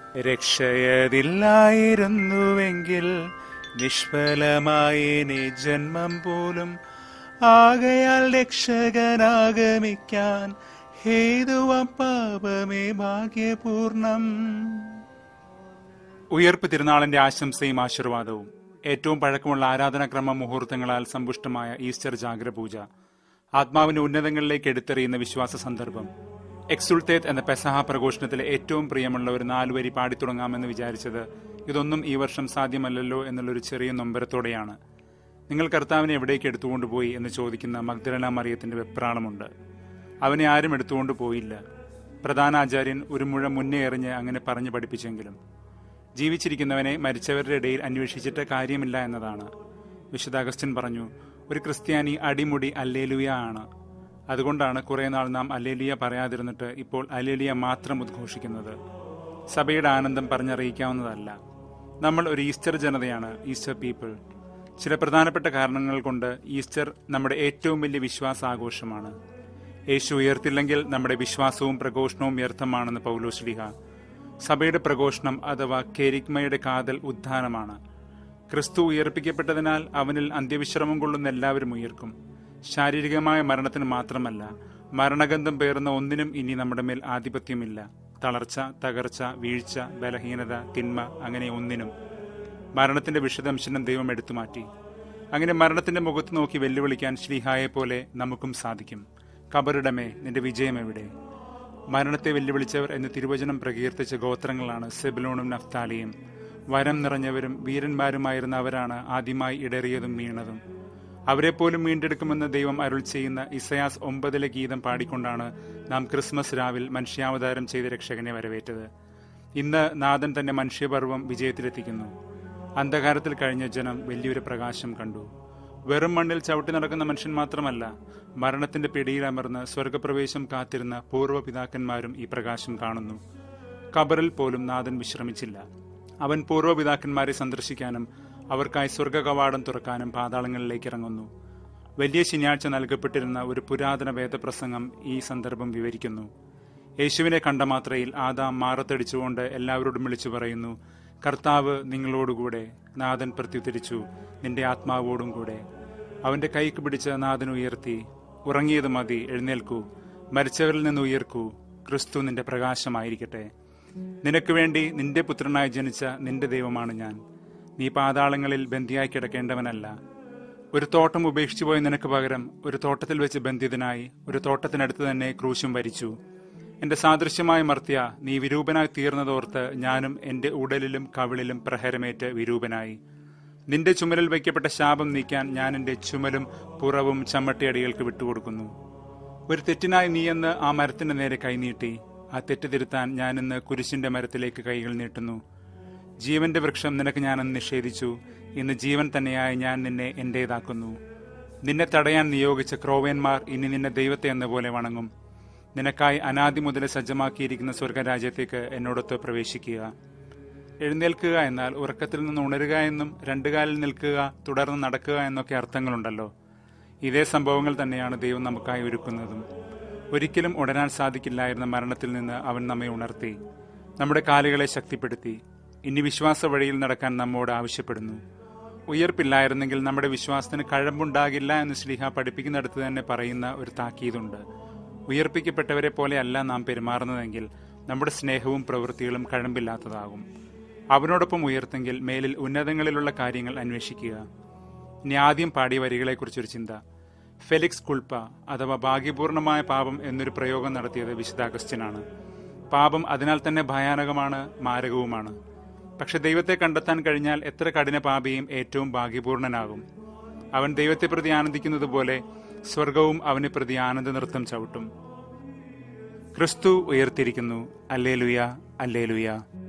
രക്ഷയതില്ലായിരുന്നുവെങ്കിൽ നിഷ്ഫലമായേനെ ജന്മം പോലും ആകയാൽ രക്ഷകനാഗമിക്കാൻ ഹേതുവ പാപമേ ഭാഗ്യപൂർണം ഉയർപ്പ് തിരുനാളിന്റെ ആശംസയും ആശീർവാദവും ഏറ്റവും പഴക്കമുള്ള ആരാധനാക്രമ മുഹൂർത്തങ്ങളാൽ സമ്പുഷ്ടമായ ഈസ്റ്റർ ജാഗ്രപൂജ ആത്മാവിന്റെ ഉന്നതങ്ങളിലേക്ക് എടുത്തെറിയുന്ന വിശ്വാസ സന്ദർഭം എക്സുൾത്തേത്ത് എന്ന പെസഹ പ്രഘോഷണത്തിലെ ഏറ്റവും പ്രിയമുള്ള ഒരു നാലുവരി പാടിത്തുടങ്ങാമെന്ന് വിചാരിച്ചത് ഇതൊന്നും ഈ വർഷം സാധ്യമല്ലല്ലോ എന്നുള്ളൊരു ചെറിയ നൊമ്പരത്തോടെയാണ് നിങ്ങൾ കർത്താവിനെ എവിടേക്ക് എടുത്തുകൊണ്ടുപോയി എന്ന് ചോദിക്കുന്ന മഗ്ദലന മറിയത്തിന്റെ വെപ്രാളമുണ്ട് അവനെ ആരും എടുത്തുകൊണ്ട് പോയില്ല പ്രധാന ആചാര്യൻ ഒരു മുഴ മുന്നേ എറിഞ്ഞ് അങ്ങനെ പറഞ്ഞു പഠിപ്പിച്ചെങ്കിലും ജീവിച്ചിരിക്കുന്നവനെ മരിച്ചവരുടെ ഇടയിൽ അന്വേഷിച്ചിട്ട് കാര്യമില്ല എന്നതാണ് വിശുദ്ധ അഗസ്റ്റിൻ പറഞ്ഞു ഒരു ക്രിസ്ത്യാനി അടിമുടി അല്ലേലുയ ആണ് അതുകൊണ്ടാണ് കുറെ നാൾ നാം അല്ലേലിയ പറയാതിരുന്നിട്ട് ഇപ്പോൾ അല്ലേലിയ മാത്രം ഉദ്ഘോഷിക്കുന്നത് സഭയുടെ ആനന്ദം പറഞ്ഞറിയിക്കാവുന്നതല്ല നമ്മൾ ഒരു ഈസ്റ്റർ ജനതയാണ് ഈസ്റ്റർ പീപ്പിൾ ചില പ്രധാനപ്പെട്ട കാരണങ്ങൾ കൊണ്ട് ഈസ്റ്റർ നമ്മുടെ ഏറ്റവും വലിയ വിശ്വാസാഘോഷമാണ് യേശു ഉയർത്തില്ലെങ്കിൽ നമ്മുടെ വിശ്വാസവും പ്രഘോഷണവും വ്യർത്ഥമാണെന്ന് പൗലോശ്ലിഹ സഭയുടെ പ്രഘോഷണം അഥവാ കേരിക്മയുടെ കാതൽ ഉത്ഥാനമാണ് ക്രിസ്തു ഉയർപ്പിക്കപ്പെട്ടതിനാൽ അവനിൽ അന്ത്യവിശ്രമം കൊള്ളുന്ന എല്ലാവരും ഉയർക്കും ശാരീരികമായ മരണത്തിന് മാത്രമല്ല മരണഗന്ധം പേറുന്ന ഒന്നിനും ഇനി നമ്മുടെ മേൽ ആധിപത്യമില്ല തളർച്ച തകർച്ച വീഴ്ച ബലഹീനത തിന്മ അങ്ങനെ ഒന്നിനും മരണത്തിന്റെ വിഷദംശനം ദൈവം എടുത്തു മാറ്റി അങ്ങനെ മരണത്തിന്റെ മുഖത്ത് നോക്കി വെല്ലുവിളിക്കാൻ ശ്രീഹായെ പോലെ നമുക്കും സാധിക്കും കബറിടമേ നിന്റെ വിജയം എവിടെ മരണത്തെ വെല്ലുവിളിച്ചവർ എന്ന് തിരുവചനം പ്രകീർത്തിച്ച ഗോത്രങ്ങളാണ് സെബിലോണും നഫ്താലിയും വരം നിറഞ്ഞവരും വീരന്മാരുമായിരുന്ന അവരാണ് ആദ്യമായി ഇടറിയതും വീണതും അവരെപ്പോലും വീണ്ടെടുക്കുമെന്ന് ദൈവം അരുൾ ചെയ്യുന്ന ഇസയാസ് ഒമ്പതിലെ ഗീതം പാടിക്കൊണ്ടാണ് നാം ക്രിസ്മസ് രാവിൽ മനുഷ്യാവതാരം ചെയ്ത രക്ഷകനെ വരവേറ്റത് ഇന്ന് നാഥൻ തന്റെ മനുഷ്യപർവം വിജയത്തിലെത്തിക്കുന്നു അന്ധകാരത്തിൽ കഴിഞ്ഞ ജനം വലിയൊരു പ്രകാശം കണ്ടു വെറും മണ്ണിൽ ചവിട്ടി നടക്കുന്ന മനുഷ്യൻ മാത്രമല്ല മരണത്തിന്റെ പിടിയിലമർന്ന് സ്വർഗപ്രവേശം കാത്തിരുന്ന പൂർവ്വപിതാക്കന്മാരും ഈ പ്രകാശം കാണുന്നു കബറിൽ പോലും നാഥൻ വിശ്രമിച്ചില്ല അവൻ പൂർവ്വപിതാക്കന്മാരെ സന്ദർശിക്കാനും അവർക്കായി സ്വർഗകവാടം തുറക്കാനും പാതാളങ്ങളിലേക്ക് ഇറങ്ങുന്നു വലിയ ശനിയാഴ്ച നൽകപ്പെട്ടിരുന്ന ഒരു പുരാതന വേദപ്രസംഗം ഈ സന്ദർഭം വിവരിക്കുന്നു യേശുവിനെ കണ്ട മാത്രയിൽ ആദാം മാറത്തടിച്ചുകൊണ്ട് എല്ലാവരോടും വിളിച്ചു പറയുന്നു കർത്താവ് നിങ്ങളോടുകൂടെ നാഥൻ പ്രത്യുത്തരിച്ചു നിന്റെ ആത്മാവോടും കൂടെ അവന്റെ കൈക്ക് പിടിച്ച നാഥൻ ഉയർത്തി ഉറങ്ങിയത് മതി എഴുന്നേൽക്കൂ മരിച്ചവരിൽ നിന്ന് ഉയർക്കൂ ക്രിസ്തു നിന്റെ പ്രകാശമായിരിക്കട്ടെ നിനക്ക് വേണ്ടി നിന്റെ പുത്രനായി ജനിച്ച നിന്റെ ദൈവമാണ് ഞാൻ നീ പാതാളങ്ങളിൽ ബന്ധിയായി കിടക്കേണ്ടവനല്ല ഒരു തോട്ടം ഉപേക്ഷിച്ചു പോയ നിനക്ക് പകരം ഒരു തോട്ടത്തിൽ വെച്ച് ബന്ധിതനായി ഒരു തോട്ടത്തിനടുത്ത് തന്നെ ക്രൂശും വരിച്ചു എന്റെ സാദൃശ്യമായ മർത്യ നീ വിരൂപനായി തീർന്നതോർത്ത് ഞാനും എന്റെ ഉടലിലും കവിളിലും പ്രഹരമേറ്റ് വിരൂപനായി നിന്റെ ചുമലിൽ വയ്ക്കപ്പെട്ട ശാപം നീക്കാൻ ഞാൻ എന്റെ ചുമലും പുറവും ചമ്മട്ടിയടികൾക്ക് വിട്ടുകൊടുക്കുന്നു ഒരു തെറ്റിനായി നീയെന്ന് ആ മരത്തിന്റെ നേരെ കൈനീട്ടി ആ തെറ്റ് തിരുത്താൻ ഞാൻ ഇന്ന് കുരിശിന്റെ മരത്തിലേക്ക് കൈകൾ നീട്ടുന്നു ജീവന്റെ വൃക്ഷം നിനക്ക് ഞാനെന്ന് നിഷേധിച്ചു ഇന്ന് ജീവൻ തന്നെയായി ഞാൻ നിന്നെ എന്റേതാക്കുന്നു നിന്നെ തടയാൻ നിയോഗിച്ച ക്രോവേന്മാർ ഇനി നിന്നെ ദൈവത്തെ എന്ന പോലെ വണങ്ങും നിനക്കായി അനാദി മുതൽ സജ്ജമാക്കിയിരിക്കുന്ന സ്വർഗരാജ്യത്തേക്ക് എന്നോടൊത്ത് പ്രവേശിക്കുക എഴുന്നേൽക്കുക എന്നാൽ ഉറക്കത്തിൽ നിന്ന് ഉണരുക എന്നും രണ്ടു കാലിൽ നിൽക്കുക തുടർന്ന് നടക്കുക എന്നൊക്കെ അർത്ഥങ്ങളുണ്ടല്ലോ ഇതേ സംഭവങ്ങൾ തന്നെയാണ് ദൈവം നമുക്കായി ഒരുക്കുന്നതും ഒരിക്കലും ഉടരാൻ സാധിക്കില്ലായിരുന്ന മരണത്തിൽ നിന്ന് അവൻ നമ്മെ ഉണർത്തി നമ്മുടെ കാലുകളെ ശക്തിപ്പെടുത്തി ഇനി വിശ്വാസ വഴിയിൽ നടക്കാൻ നമ്മോട് ആവശ്യപ്പെടുന്നു ഉയർപ്പില്ലായിരുന്നെങ്കിൽ നമ്മുടെ വിശ്വാസത്തിന് കഴമ്പുണ്ടാകില്ല എന്ന് ശ്രീഹ പഠിപ്പിക്കുന്നിടത്ത് തന്നെ പറയുന്ന ഒരു താക്കീതുണ്ട് ഉയർപ്പിക്കപ്പെട്ടവരെ പോലെയല്ല നാം പെരുമാറുന്നതെങ്കിൽ നമ്മുടെ സ്നേഹവും പ്രവൃത്തികളും കഴമ്പില്ലാത്തതാകും അവനോടൊപ്പം ഉയർത്തെങ്കിൽ മേലിൽ ഉന്നതങ്ങളിലുള്ള കാര്യങ്ങൾ അന്വേഷിക്കുക ഇനി ആദ്യം പാടിയ വരികളെക്കുറിച്ചൊരു ചിന്ത ഫെലിക്സ് കുൾപ്പ അഥവാ ഭാഗ്യപൂർണമായ പാപം എന്നൊരു പ്രയോഗം നടത്തിയത് വിശുദ്ധ അഗസ്റ്റിനാണ് പാപം അതിനാൽ തന്നെ ഭയാനകമാണ് മാരകവുമാണ് പക്ഷെ ദൈവത്തെ കണ്ടെത്താൻ കഴിഞ്ഞാൽ എത്ര കഠിന പാപിയും ഏറ്റവും ഭാഗ്യപൂർണനാകും അവൻ ദൈവത്തെ പ്രതി ആനന്ദിക്കുന്നത് പോലെ സ്വർഗവും അവനെ പ്രതി ആനന്ദ നൃത്തം ചവിട്ടും ക്രിസ്തു ഉയർത്തിരിക്കുന്നു അല്ലേലുയ അല്ലേലുയ